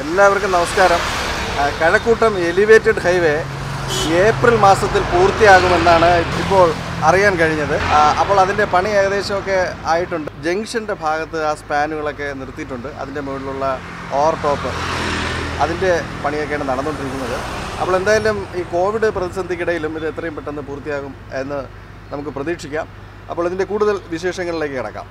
എല്ലാവർക്കും നമസ്കാരം ആ, കഴക്കൂട്ടം എലിവേറ്റഡ് ഹൈവേ ഏപ്രിൽ മാസത്തിൽ പൂർത്തിയാകുമെന്നാണ് ഇപ്പോൾ അറിയാൻ കഴിഞ്ഞത് ആ, അപ്പോൾ അതിൻ്റെ പണി ഏകദേശമൊക്കെ ആയിട്ടുണ്ട് ജംഗ്ഷൻ്റെ ഭാഗത്ത് ആ സ്പാനുകളൊക്കെ നിർത്തിയിട്ടുണ്ട് അതിൻ്റെ മുകളിലുള്ള ഓവർ ടോപ്പ് അതിൻ്റെ പണിയൊക്കെയാണ് നടന്നുകൊണ്ടിരിക്കുന്നത് അപ്പോൾ എന്തായാലും ഈ കോവിഡ് പ്രതിസന്ധിക്കിടയിലും ഇത് എത്രയും പെട്ടെന്ന് പൂർത്തിയാകും എന്ന് നമുക്ക് പ്രതീക്ഷിക്കാം അപ്പോൾ ഇതിൻ്റെ കൂടുതൽ വിശേഷങ്ങളിലേക്ക് കിടക്കാം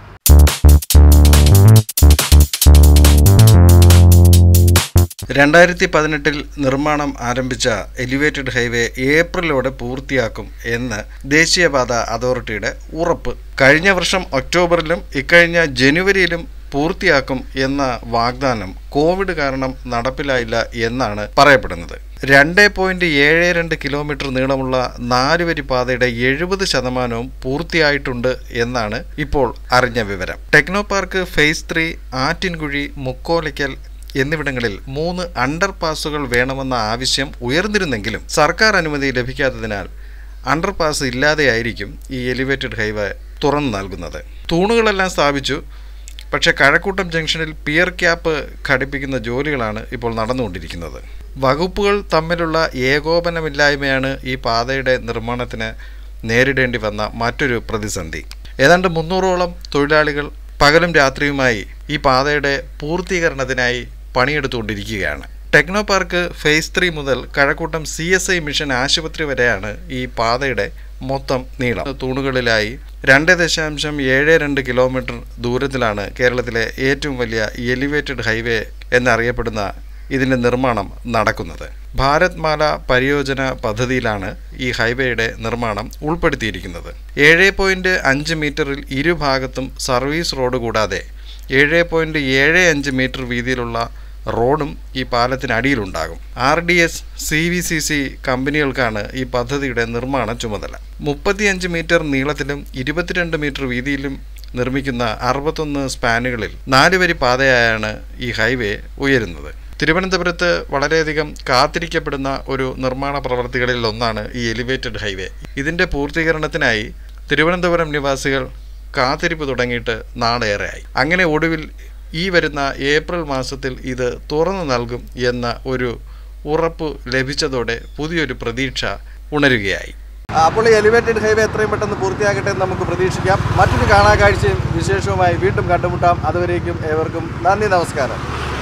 രണ്ടായിരത്തി പതിനെട്ടിൽ നിർമ്മാണം ആരംഭിച്ച എലിവേറ്റഡ് ഹൈവേ ഏപ്രിലോടെ പൂർത്തിയാക്കും എന്ന് ദേശീയപാത അതോറിറ്റിയുടെ ഉറപ്പ് കഴിഞ്ഞ വർഷം ഒക്ടോബറിലും ഇക്കഴിഞ്ഞ ജനുവരിയിലും പൂർത്തിയാക്കും എന്ന വാഗ്ദാനം കോവിഡ് കാരണം നടപ്പിലായില്ല എന്നാണ് പറയപ്പെടുന്നത് രണ്ട് പോയിന്റ് ഏഴ് രണ്ട് കിലോമീറ്റർ നീളമുള്ള നാലുവരി പാതയുടെ എഴുപത് ശതമാനവും പൂർത്തിയായിട്ടുണ്ട് എന്നാണ് ഇപ്പോൾ അറിഞ്ഞ വിവരം techno park phase three Attinkuzhi Mukkolakkal എന്നിവിടങ്ങളിൽ മൂന്ന് അണ്ടർ പാസുകൾ വേണമെന്ന ആവശ്യം ഉയർന്നിരുന്നെങ്കിലും സർക്കാർ അനുമതി ലഭിക്കാത്തതിനാൽ അണ്ടർ പാസ് ഇല്ലാതെയായിരിക്കും ഈ എലിവേറ്റഡ് ഹൈവേ തുറന്നു നൽകുന്നത് തൂണുകളെല്ലാം സ്ഥാപിച്ചു പക്ഷേ കഴക്കൂട്ടം ജംഗ്ഷനിൽ പിയർ ക്യാപ്പ് ഘടിപ്പിക്കുന്ന ജോലികളാണ് ഇപ്പോൾ നടന്നുകൊണ്ടിരിക്കുന്നത് വകുപ്പുകൾ തമ്മിലുള്ള ഏകോപനമില്ലായ്മയാണ് ഈ പാതയുടെ നിർമ്മാണത്തിന് നേരിടേണ്ടി വന്ന മറ്റൊരു പ്രതിസന്ധി ഏതാണ്ട് മുന്നൂറോളം തൊഴിലാളികൾ പകലും രാത്രിയുമായി ഈ പാതയുടെ പൂർത്തീകരണത്തിനായി പണിയെടുത്തുകൊണ്ടിരിക്കുകയാണ് ടെക്നോ പാർക്ക് ഫേസ് ത്രീ മുതൽ Kazhakkoottam C S I mission ആശുപത്രി വരെയാണ് ഈ പാതയുടെ മൊത്തം നീളം തൂണുകളിലായി രണ്ട് ദശാംശം ഏഴ് രണ്ട് കിലോമീറ്റർ ദൂരത്തിലാണ് കേരളത്തിലെ ഏറ്റവും വലിയ എലിവേറ്റഡ് ഹൈവേ എന്നറിയപ്പെടുന്ന ഇതിൻ്റെ നിർമ്മാണം നടക്കുന്നത് ഭാരത് മാല പരിയോജന പദ്ധതിയിലാണ് ഈ ഹൈവേയുടെ നിർമ്മാണം ഉൾപ്പെടുത്തിയിരിക്കുന്നത് ഏഴ് പോയിൻറ്റ് അഞ്ച് മീറ്ററിൽ ഇരുഭാഗത്തും സർവീസ് റോഡ് കൂടാതെ ഏഴ് പോയിൻറ്റ് ഏഴ് അഞ്ച് മീറ്റർ വീതിയിലുള്ള റോഡും ഈ പാലത്തിനടിയിലുണ്ടാകും R D S C V C C കമ്പനികൾക്കാണ് ഈ പദ്ധതിയുടെ നിർമ്മാണ ചുമതല മുപ്പത്തിയഞ്ച് മീറ്റർ നീളത്തിലും ഇരുപത്തിരണ്ട് മീറ്റർ വീതിയിലും നിർമ്മിക്കുന്ന അറുപത്തൊന്ന് സ്പാനുകളിൽ നാലുവരി പാതയായാണ് ഈ ഹൈവേ ഉയരുന്നത് തിരുവനന്തപുരത്ത് വളരെയധികം കാത്തിരിക്കപ്പെടുന്ന ഒരു നിർമ്മാണ പ്രവർത്തികളിൽ ഒന്നാണ് ഈ എലിവേറ്റഡ് ഹൈവേ ഇതിൻ്റെ പൂർത്തീകരണത്തിനായി തിരുവനന്തപുരം നിവാസികൾ കാത്തിരിപ്പ് തുടങ്ങിയിട്ട് നാളേറെയായി അങ്ങനെ ഒടുവിൽ ഈ വരുന്ന ഏപ്രിൽ മാസത്തിൽ ഇത് തുറന്നു നൽകും എന്ന ഒരു ഉറപ്പ് ലഭിച്ചതോടെ പുതിയൊരു പ്രതീക്ഷ ഉണരുകയായി അപ്പോൾ ഈ എലിവേറ്റഡ് ഹൈവേ എത്രയും പെട്ടെന്ന് പൂർത്തിയാകട്ടെ എന്ന് നമുക്ക് പ്രതീക്ഷിക്കാം മറ്റൊരു കാണാ കാഴ്ചയും വിശേഷവുമായി വീണ്ടും കണ്ടുമുട്ടാം അതുവരേക്കും ഏവർക്കും നന്ദി നമസ്കാരം